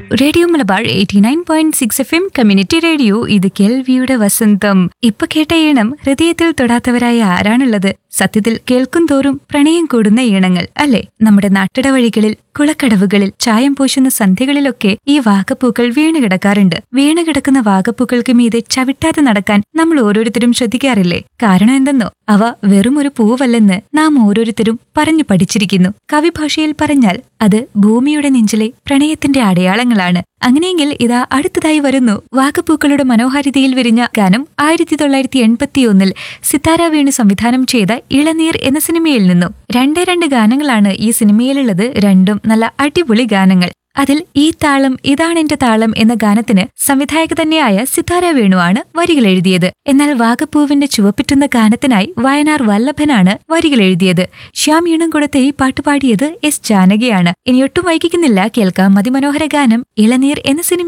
radio Malabar eighty nine point six F M community radio ഇത് കേൾവിയുടെ വസന്തം ഇപ്പൊ കേട്ട ഈണം ഹൃദയത്തിൽ തൊടാത്തവരായ ആരാണുള്ളത് സത്യത്തിൽ കേൾക്കും തോറും പ്രണയം കൂടുന്ന ഈണങ്ങൾ അല്ലെ നമ്മുടെ നാട്ടിട വഴികളിൽ കുളക്കടവുകളിൽ ചായം പൂശുന്ന സന്ധ്യകളിലൊക്കെ ഈ വാഗപ്പൂക്കൾ വീണ് കിടക്കാറുണ്ട് വീണ് കിടക്കുന്ന വാഗപ്പൂക്കൾക്ക് മീതെ ചവിട്ടാതെ നടക്കാൻ നമ്മൾ ഓരോരുത്തരും ശ്രദ്ധിക്കാറില്ലേ കാരണം എന്തെന്നോ അവ വെറും ഒരു പൂവല്ലെന്ന് നാം ഓരോരുത്തരും പറഞ്ഞു പഠിച്ചിരിക്കുന്നു കവിഭാഷയിൽ പറഞ്ഞാൽ അത് ഭൂമിയുടെ നെഞ്ചിലെ പ്രണയത്തിന്റെ അടയാളങ്ങളാണ് അങ്ങനെയെങ്കിൽ ഇതാ അടുത്തതായി വരുന്നു വാഗപ്പൂക്കളുടെ മനോഹാരിതയിൽ വിരിഞ്ഞ ഗാനം ആയിരത്തി തൊള്ളായിരത്തി എൺപത്തിയൊന്നിൽ സിത്താര വേണു സംവിധാനം ചെയ്ത ഇളനീർ എന്ന സിനിമയിൽ നിന്നും രണ്ടേ രണ്ട് ഗാനങ്ങളാണ് ഈ സിനിമയിലുള്ളത് രണ്ടും നല്ല അടിപൊളി ഗാനങ്ങൾ അതിൽ ഈ താളം ഇതാണെന്റെ താളം എന്ന ഗാനത്തിന് സംവിധായക തന്നെയായ സിത്താര വേണുവാണ് വരികൾ എഴുതിയത് എന്നാൽ വാഗപ്പൂവിന്റെ ചുവപ്പിറ്റുന്ന ഗാനത്തിനായി വയനാർ വല്ലഭനാണ് വരികൾ എഴുതിയത് ശ്യാം ഈണം കൊടുത്ത ഈ പാട്ട് പാടിയത് എസ് ജാനകിയാണ് ഇനി ഒട്ടും വൈകിക്കുന്നില്ല കേൾക്കാം അതിമനോഹര ഗാനം ഇളനീർ എന്ന സിനിമ